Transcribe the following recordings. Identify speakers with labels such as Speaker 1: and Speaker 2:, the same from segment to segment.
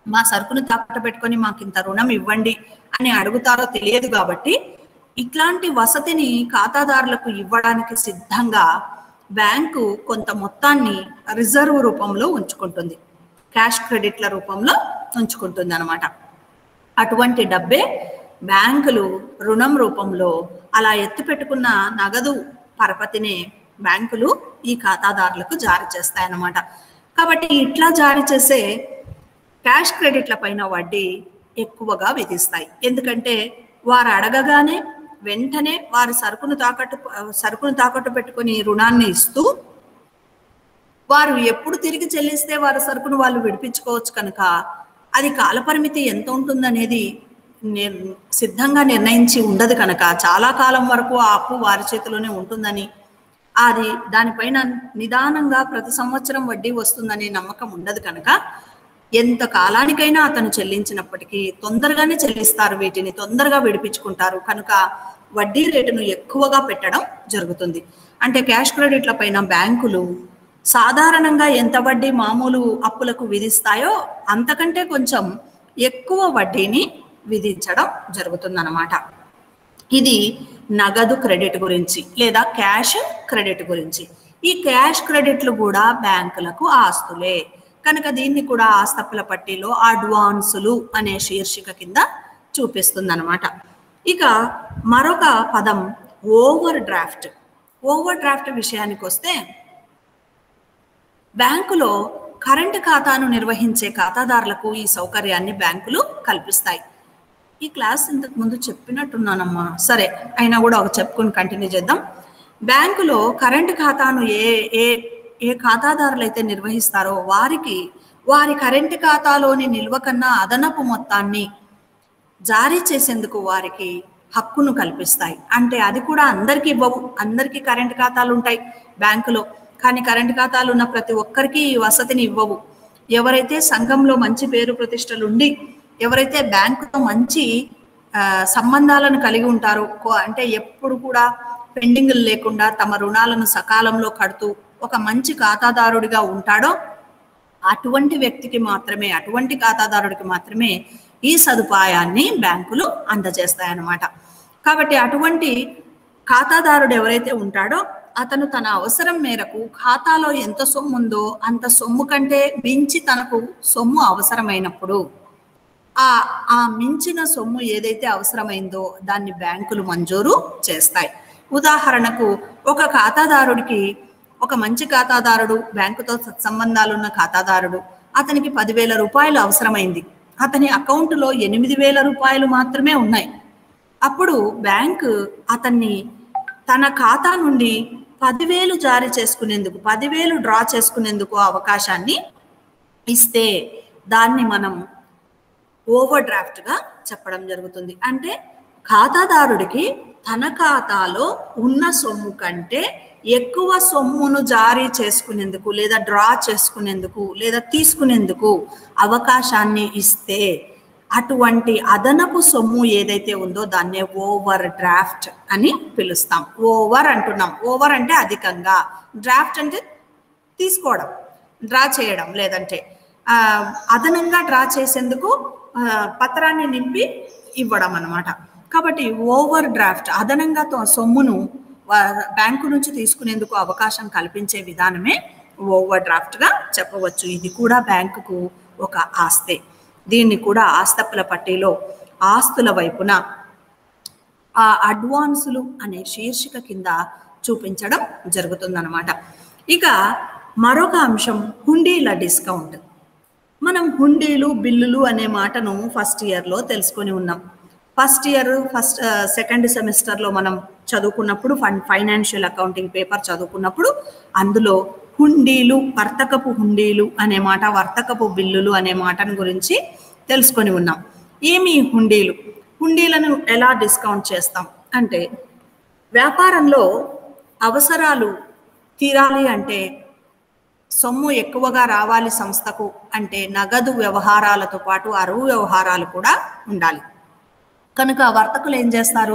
Speaker 1: మా సరుకును తాకట్టు పెట్టుకొని మాకు ఇంత రుణం ఇవ్వండి అని అడుగుతారో తెలియదు కాబట్టి ఇట్లాంటి వసతిని ఖాతాదారులకు ఇవ్వడానికి సిద్ధంగా బ్యాంకు కొంత మొత్తాన్ని రిజర్వ్ రూపంలో ఉంచుకుంటుంది క్యాష్ క్రెడిట్ల రూపంలో ఉంచుకుంటుంది అనమాట అటువంటి డబ్బే బ్యాంకులు రుణం రూపంలో అలా ఎత్తి పెట్టుకున్న నగదు పరపతినే బ్యాంకులు ఈ ఖాతాదారులకు జారీ చేస్తాయన్నమాట కాబట్టి ఇట్లా జారీ చేసే క్యాష్ క్రెడిట్ల పైన వడ్డీ ఎక్కువగా విధిస్తాయి ఎందుకంటే వారు అడగగానే వెంటనే వారి సరుకును తాకట్టు సరుకును తాకట్టు పెట్టుకుని రుణాన్ని ఇస్తూ వారు ఎప్పుడు తిరిగి చెల్లిస్తే వారి సరుకును వాళ్ళు విడిపించుకోవచ్చు కనుక అది కాలపరిమితి ఎంత ఉంటుందనేది నిర్- సిద్ధంగా నిర్ణయించి ఉండదు కనుక చాలా కాలం వరకు ఆ అప్పు వారి చేతిలోనే ఉంటుందని అది దానిపైన నిదానంగా ప్రతి సంవత్సరం వడ్డీ వస్తుందనే నమ్మకం ఉండదు కనుక ఎంత కాలానికైనా అతను చెల్లించినప్పటికీ తొందరగానే చెల్లిస్తారు వీటిని తొందరగా విడిపించుకుంటారు కనుక వడ్డీ రేటును ఎక్కువగా పెట్టడం జరుగుతుంది అంటే క్యాష్ క్రెడిట్ల పైన బ్యాంకులు సాధారణంగా ఎంత వడ్డీ మామూలు అప్పులకు విధిస్తాయో అంతకంటే కొంచెం ఎక్కువ వడ్డీని విధించడం జరుగుతుందన్నమాట ఇది నగదు క్రెడిట్ గురించి లేదా క్యాష్ క్రెడిట్ గురించి ఈ క్యాష్ క్రెడిట్లు కూడా బ్యాంకులకు ఆస్తులే కనుక దీన్ని కూడా ఆస్తప్పుల పట్టీలో అడ్వాన్సులు అనే శీర్షిక కింద చూపిస్తుంది అనమాట ఇక మరొక పదం ఓవర్ డ్రాఫ్ట్ ఓవర్ డ్రాఫ్ట్ విషయానికి వస్తే బ్యాంకులో కరెంటు ఖాతాను నిర్వహించే ఖాతాదారులకు ఈ సౌకర్యాన్ని బ్యాంకులు కల్పిస్తాయి ఈ క్లాస్ ఇంతకు ముందు చెప్పినట్టున్నానమ్మా సరే అయినా కూడా ఒక చెప్పుకుని కంటిన్యూ చేద్దాం బ్యాంకులో కరెంటు ఖాతాను ఏ ఏ ఏ ఖాతాదారులు అయితే నిర్వహిస్తారో వారికి వారి కరెంటు ఖాతాలోని నిల్వ కన్నా అదనపు మొత్తాన్ని జారీ చేసేందుకు వారికి హక్కును కల్పిస్తాయి అంటే అది కూడా అందరికీ ఇవ్వవు అందరికీ కరెంట్ ఖాతాలు ఉంటాయి బ్యాంకులో కానీ కరెంట్ ఖాతాలు ఉన్న ప్రతి ఒక్కరికి ఈ వసతిని ఇవ్వవు ఎవరైతే సంఘంలో మంచి పేరు ప్రతిష్టలు ఉండి ఎవరైతే బ్యాంకుతో మంచి ఆ, సంబంధాలను కలిగి ఉంటారో కో- అంటే ఎప్పుడు కూడా పెండింగ్లు లేకుండా తమ రుణాలను సకాలంలో కడుతూ ఒక మంచి ఖాతాదారుడిగా ఉంటాడో అటువంటి వ్యక్తికి మాత్రమే అటువంటి ఖాతాదారుడికి మాత్రమే ఈ సదుపాయాన్ని బ్యాంకులు అందజేస్తాయన్నమాట కాబట్టి అటువంటి ఖాతాదారుడు ఎవరైతే ఉంటాడో అతను తన అవసరం మేరకు ఖాతాలో ఎంత సొమ్ము ఉందో అంత సొమ్ము కంటే మించి తనకు సొమ్ము అవసరమైనప్పుడు ఆ ఆ మించిన సొమ్ము ఏదైతే అవసరమైందో దాన్ని బ్యాంకులు మంజూరు చేస్తాయి ఉదాహరణకు ఒక ఖాతాదారుడికి ఒక మంచి ఖాతాదారుడు బ్యాంకుతో సత్సంబంధాలు ఉన్న ఖాతాదారుడు అతనికి పదివేల రూపాయలు అవసరమైంది అతని అకౌంట్లో ఎనిమిది వేల రూపాయలు మాత్రమే ఉన్నాయి అప్పుడు బ్యాంకు అతన్ని తన ఖాతా నుండి పదివేలు జారీ చేసుకునేందుకు పదివేలు డ్రా చేసుకునేందుకు అవకాశాన్ని ఇస్తే దాన్ని మనం ఓవర్ డ్రాఫ్ట్ గా చెప్పడం జరుగుతుంది అంటే ఖాతాదారుడికి తన ఖాతాలో ఉన్న సొమ్ము కంటే ఎక్కువ సొమ్మును జారీ చేసుకునేందుకు లేదా డ్రా చేసుకునేందుకు లేదా తీసుకునేందుకు అవకాశాన్ని ఇస్తే అటువంటి అదనపు సొమ్ము ఏదైతే ఉందో దాన్నే ఓవర్ డ్రాఫ్ట్ అని పిలుస్తాం ఓవర్ అంటున్నాం ఓవర్ అంటే అధికంగా డ్రాఫ్ట్ అంటే తీసుకోవడం డ్రా చేయడం లేదంటే ఆ, అదనంగా డ్రా చేసేందుకు ఆ, పత్రాన్ని నింపి ఇవ్వడం అన్నమాట కాబట్టి ఓవర్ డ్రాఫ్ట్ అదనంగా తో- సొమ్మును వా- బ్యాంకు నుంచి తీసుకునేందుకు అవకాశం కల్పించే విధానమే ఓవర్ డ్రాఫ్ట్గా చెప్పవచ్చు ఇది కూడా బ్యాంకుకు ఒక ఆస్తే దీన్ని కూడా ఆస్తప్పుల పట్టీలో ఆస్తుల వైపున ఆ అడ్వాన్సులు అనే శీర్షిక కింద చూపించడం జరుగుతుందన్నమాట ఇక మరొక అంశం హుండీల డిస్కౌంట్ మనం హుండీలు బిల్లులు అనే మాటను ఫస్ట్ ఇయర్లో తెలుసుకొని ఉన్నాం ఫస్ట్ ఇయర్ ఫస్ట్ సెకండ్ సెమిస్టర్లో మనం చదువుకున్నప్పుడు ఫన్ ఫైనాన్షియల్ అకౌంటింగ్ పేపర్ చదువుకున్నప్పుడు అందులో హుండీలు వర్తకపు హుండీలు అనే మాట వర్తకపు బిల్లులు అనే మాటను గురించి తెలుసుకొని ఉన్నాం ఏమి హుండీలు హుండీలను ఎలా డిస్కౌంట్ చేస్తాం అంటే వ్యాపారంలో అవసరాలు తీరాలి అంటే సొమ్ము ఎక్కువగా రావాలి సంస్థకు అంటే నగదు వ్యవహారాలతో పాటు అరువు వ్యవహారాలు కూడా ఉండాలి కనుక వర్తకులు ఏం చేస్తారు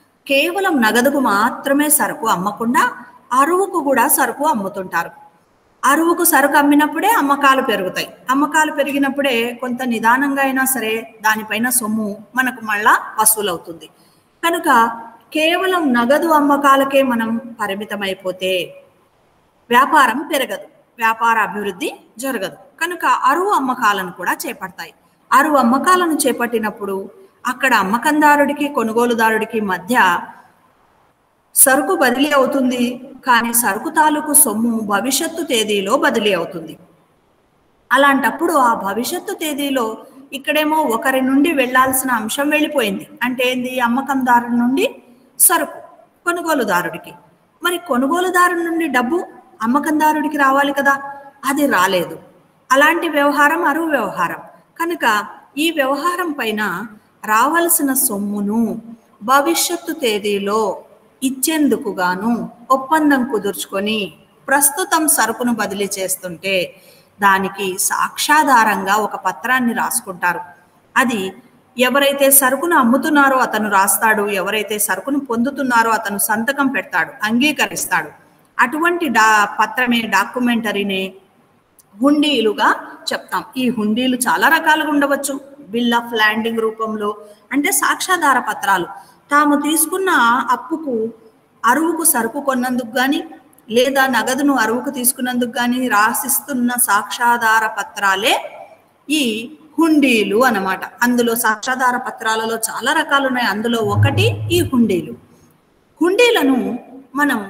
Speaker 1: కేవలం నగదుకు మాత్రమే సరుకు అమ్మకుండా అరువుకు కూడా సరుకు అమ్ముతుంటారు అరువుకు సరుకు అమ్మినప్పుడే అమ్మకాలు పెరుగుతాయి అమ్మకాలు పెరిగినప్పుడే కొంత నిదానంగా అయినా సరే దానిపైన సొమ్ము మనకు మళ్ళా వసూలవుతుంది కనుక కేవలం నగదు అమ్మకాలకే మనం పరిమితమైపోతే వ్యాపారం పెరగదు వ్యాపార అభివృద్ధి జరగదు కనుక అరువు అమ్మకాలను కూడా చేపడతాయి అరువు అమ్మకాలను చేపట్టినప్పుడు అక్కడ అమ్మకందారుడికి కొనుగోలుదారుడికి మధ్య సరుకు బదిలీ అవుతుంది కానీ సరుకు తాలూకు సొమ్ము భవిష్యత్తు తేదీలో బదిలీ అవుతుంది అలాంటప్పుడు ఆ భవిష్యత్తు తేదీలో ఇక్కడేమో ఒకరి నుండి వెళ్ళాల్సిన అంశం వెళ్ళిపోయింది అంటే ఏంది అమ్మకందారు నుండి సరుకు కొనుగోలుదారుడికి మరి కొనుగోలుదారు నుండి డబ్బు అమ్మకందారుడికి రావాలి కదా అది రాలేదు అలాంటి వ్యవహారం అరువు వ్యవహారం కనుక ఈ వ్యవహారం పైన రావలసిన సొమ్మును భవిష్యత్తు తేదీలో ఇచ్చేందుకు గాను ఒప్పందం కుదుర్చుకొని ప్రస్తుతం సరుకును బదిలీ చేస్తుంటే దానికి సాక్ష్యాధారంగా ఒక పత్రాన్ని రాసుకుంటారు అది ఎవరైతే సరుకును అమ్ముతున్నారో అతను రాస్తాడు ఎవరైతే సరుకును పొందుతున్నారో అతను సంతకం పెడతాడు అంగీకరిస్తాడు అటువంటి డా పత్రమే డాక్యుమెంటరీనే హుండీలుగా చెప్తాం ఈ హుండీలు చాలా రకాలుగా ఉండవచ్చు బిల్ ఆఫ్ ల్యాండింగ్ రూపంలో అంటే సాక్ష్యాధార పత్రాలు తాము తీసుకున్న అప్పుకు అరువుకు సరుకు కొన్నందుకు కానీ లేదా నగదును అరువుకు తీసుకున్నందుకు కానీ రాసిస్తున్న సాక్ష్యాధార పత్రాలే ఈ హుండీలు అన్నమాట అందులో సాక్ష్యాధార పత్రాలలో చాలా రకాలు ఉన్నాయి అందులో ఒకటి ఈ హుండీలు హుండీలను మనం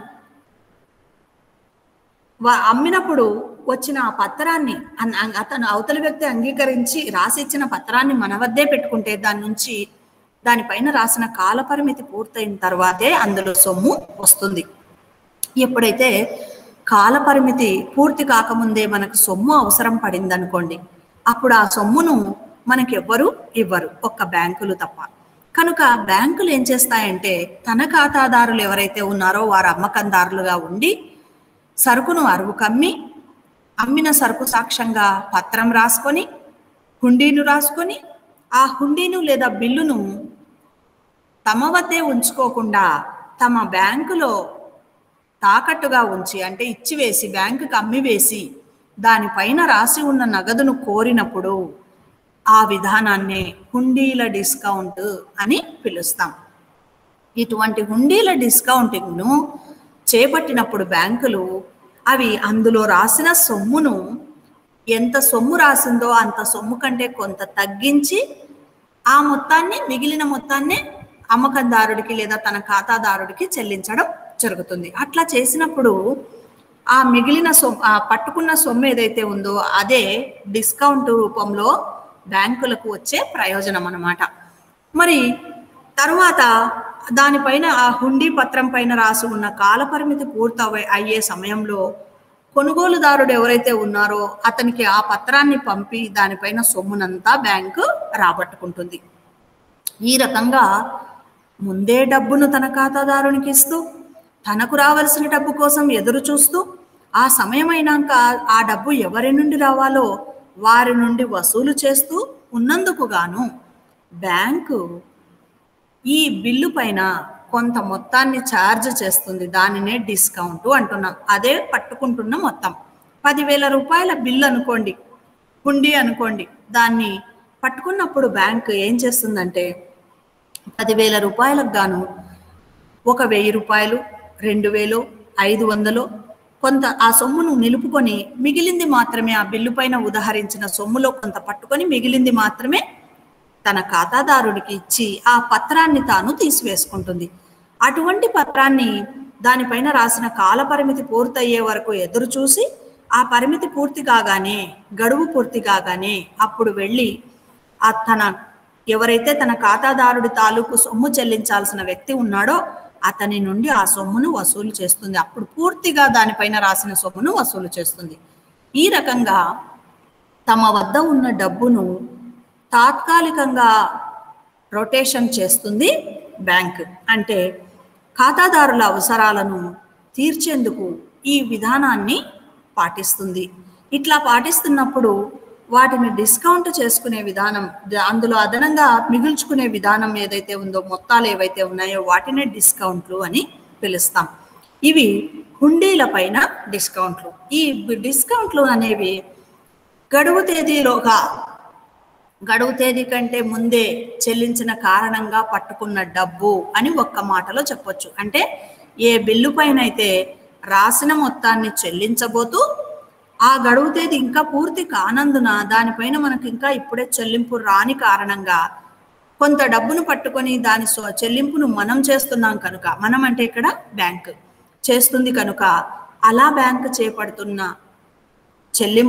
Speaker 1: వా- అమ్మినప్పుడు వచ్చిన ఆ పత్రాన్ని అన్- అన్- అతను అవతలి వ్యక్తి అంగీకరించి రాసిచ్చిన పత్రాన్ని మన వద్దే పెట్టుకుంటే దాని నుంచి దానిపైన రాసిన కాల పరిమితి పూర్తయిన తర్వాతే అందులో సొమ్ము వస్తుంది ఎప్పుడైతే కాల పరిమితి పూర్తి కాకముందే మనకు సొమ్ము అవసరం పడింది అనుకోండి అప్పుడు ఆ సొమ్మును మనకి ఎవ్వరు ఇవ్వరు ఒక్క బ్యాంకులు తప్ప కనుక బ్యాంకులు ఏం చేస్తాయంటే తన ఖాతాదారులు ఎవరైతే ఉన్నారో వారు అమ్మకందారులుగా ఉండి సరుకును అరువు కమ్మి అమ్మిన సరుకు సాక్ష్యంగా పత్రం రాసుకొని హుండీను రాసుకొని ఆ హుండీను లేదా బిల్లును తమ వద్దే ఉంచుకోకుండా తమ బ్యాంకులో తాకట్టుగా ఉంచి అంటే ఇచ్చివేసి బ్యాంకుకి అమ్మివేసి దానిపైన రాసి ఉన్న నగదును కోరినప్పుడు ఆ విధానాన్నే హుండీల డిస్కౌంట్ అని పిలుస్తాం ఇటువంటి హుండీల డిస్కౌంటింగ్ను చేపట్టినప్పుడు బ్యాంకులు అవి అందులో రాసిన సొమ్మును ఎంత సొమ్ము రాసిందో అంత సొమ్ము కంటే కొంత తగ్గించి ఆ మొత్తాన్ని మిగిలిన మొత్తాన్ని అమ్మకందారుడికి లేదా తన ఖాతాదారుడికి చెల్లించడం జరుగుతుంది అట్లా చేసినప్పుడు ఆ మిగిలిన సొమ్ము ఆ పట్టుకున్న సొమ్ము ఏదైతే ఉందో అదే డిస్కౌంట్ రూపంలో బ్యాంకులకు వచ్చే ప్రయోజనం అన్నమాట మరి తరువాత దానిపైన ఆ హుండీ పత్రం పైన రాసి ఉన్న కాల పరిమితి పూర్తి అవ- అయ్యే సమయంలో కొనుగోలుదారుడు ఎవరైతే ఉన్నారో అతనికి ఆ పత్రాన్ని పంపి దానిపైన సొమ్మునంతా బ్యాంకు రాబట్టుకుంటుంది ఈ రకంగా ముందే డబ్బును తన ఖాతాదారునికి ఇస్తూ తనకు రావలసిన డబ్బు కోసం ఎదురు చూస్తూ ఆ సమయం అయినాక ఆ డబ్బు ఎవరి నుండి రావాలో వారి నుండి వసూలు చేస్తూ ఉన్నందుకు గాను బ్యాంకు ఈ బిల్లు పైన కొంత మొత్తాన్ని ఛార్జ్ చేస్తుంది దానినే డిస్కౌంట్ అంటున్నాం అదే పట్టుకుంటున్న మొత్తం పదివేల రూపాయల బిల్లు అనుకోండి హుండీ అనుకోండి దాన్ని పట్టుకున్నప్పుడు బ్యాంక్ ఏం చేస్తుందంటే పదివేల రూపాయలకు గాను ఒక వెయ్యి రూపాయలు రెండు వేలు ఐదు వందలు కొంత ఆ సొమ్మును నిలుపుకొని మిగిలింది మాత్రమే ఆ బిల్లు పైన ఉదహరించిన సొమ్ములో కొంత పట్టుకొని మిగిలింది మాత్రమే తన ఖాతాదారుడికి ఇచ్చి ఆ పత్రాన్ని తాను తీసివేసుకుంటుంది అటువంటి పత్రాన్ని దానిపైన రాసిన కాల పరిమితి పూర్తయ్యే వరకు ఎదురు చూసి ఆ పరిమితి పూర్తి కాగానే గడువు పూర్తి కాగానే అప్పుడు వెళ్ళి ఆ తన ఎవరైతే తన ఖాతాదారుడి తాలూకు సొమ్ము చెల్లించాల్సిన వ్యక్తి ఉన్నాడో అతని నుండి ఆ సొమ్మును వసూలు చేస్తుంది అప్పుడు పూర్తిగా దానిపైన రాసిన సొమ్మును వసూలు చేస్తుంది ఈ రకంగా తమ వద్ద ఉన్న డబ్బును తాత్కాలికంగా రొటేషన్ చేస్తుంది బ్యాంక్ అంటే ఖాతాదారుల అవసరాలను తీర్చేందుకు ఈ విధానాన్ని పాటిస్తుంది ఇట్లా పాటిస్తున్నప్పుడు వాటిని డిస్కౌంట్ చేసుకునే విధానం ద- అందులో అదనంగా మిగుల్చుకునే విధానం ఏదైతే ఉందో మొత్తాలు ఏవైతే ఉన్నాయో వాటినే డిస్కౌంట్లు అని పిలుస్తాం ఇవి హుండీల పైన డిస్కౌంట్లు ఈ డిస్కౌంట్లు అనేవి గడువు తేదీలోగా గడువు తేదీ కంటే ముందే చెల్లించిన కారణంగా పట్టుకున్న డబ్బు అని ఒక్క మాటలో చెప్పొచ్చు అంటే ఏ బిల్లు పైన అయితే రాసిన మొత్తాన్ని చెల్లించబోతూ ఆ గడువు తేదీ ఇంకా పూర్తి కానందున దానిపైన మనకు ఇంకా ఇప్పుడే చెల్లింపు రాని కారణంగా కొంత డబ్బును పట్టుకొని దాని స్వ- చెల్లింపును మనం చేస్తున్నాం కనుక మనం అంటే ఇక్కడ బ్యాంక్ చేస్తుంది కనుక అలా బ్యాంక్ చేపడుతున్న చెల్లింపు